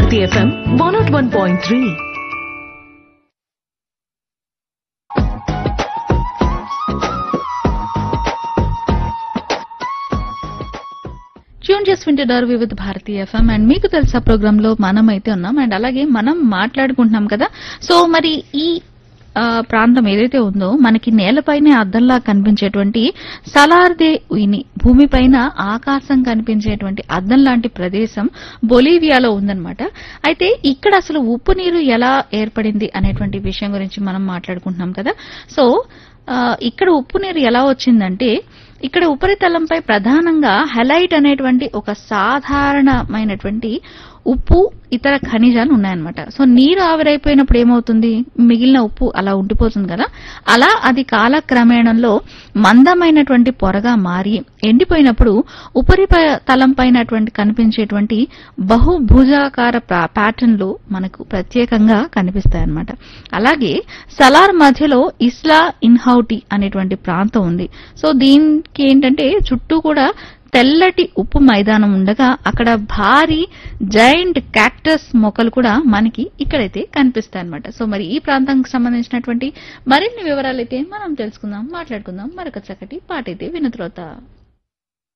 Bharati FM one nought one point three tune చేసి వింటున్నారు వివిధ భారతి ఎఫ్ఎం అండ్ మీకు తెలుసా ప్రోగ్రామ్ లో మనం అయితే ఉన్నాం అండ్ అలాగే మనం మాట్లాడుకుంటున్నాం కదా సో మరి ఈ ఆ, ప్రాంతం ఏదైతే ఉందో మనకి నేలపైనే అద్దంలా కనిపించేటువంటి సలార్దే ఉయిని భూమిపైన ఆకాశం కనిపించేటువంటి అద్దం లాంటి ప్రదేశం బొలీవియాలో ఉందన్నమాట అయితే ఇక్కడ అసలు ఉప్పు నీరు ఎలా ఏర్పడింది అనేటువంటి విషయం గురించి మనం మాట్లాడుకుంటున్నాం కదా సో ఆ, ఇక్కడ ఉప్పు నీరు ఎలా వచ్చిందంటే ఇక్కడ ఉపరితలంపై ప్రధానంగా హెలైట్ అనేటువంటి ఒక సాధారణమైనటువంటి ఉప్పు ఇతర ఖనిజాలు ఉన్నాయన్నమాట సో నీరు ఆవిరైపోయినప్పుడు ఏమవుతుంది మిగిలిన ఉప్పు అలా ఉండిపోతుంది కదా అలా అది కాలక్రమేణంలో మందమైనటువంటి పొరగా మారి ఎండిపోయినప్పుడు ఉపరితలం పైనటువంటి కనిపించేటువంటి బహుభుజాకార ప్యాటర్న్లు మనకు ప్రత్యేకంగా కనిపిస్తాయన్నమాట అలాగే సలార్ మధ్యలో ఇస్లా ఇన్హౌటి అనేటువంటి ప్రాంతం ఉంది సో దీనికి ఏంటంటే చుట్టూ కూడా తెల్లటి ఉప్పు మైదానం ఉండగా అక్కడ భారీ జైంట్ క్యాక్టస్ మొక్కలు కూడా మనకి ఇక్కడైతే కనిపిస్తాయి అనమాట సో మరి ఈ ప్రాంతానికి సంబంధించినటువంటి మరిన్ని వివరాలు అయితే మనం తెలుసుకుందాం మాట్లాడుకుందాం మరొక చక్కటి పాట అయితే విన్న తర్వాత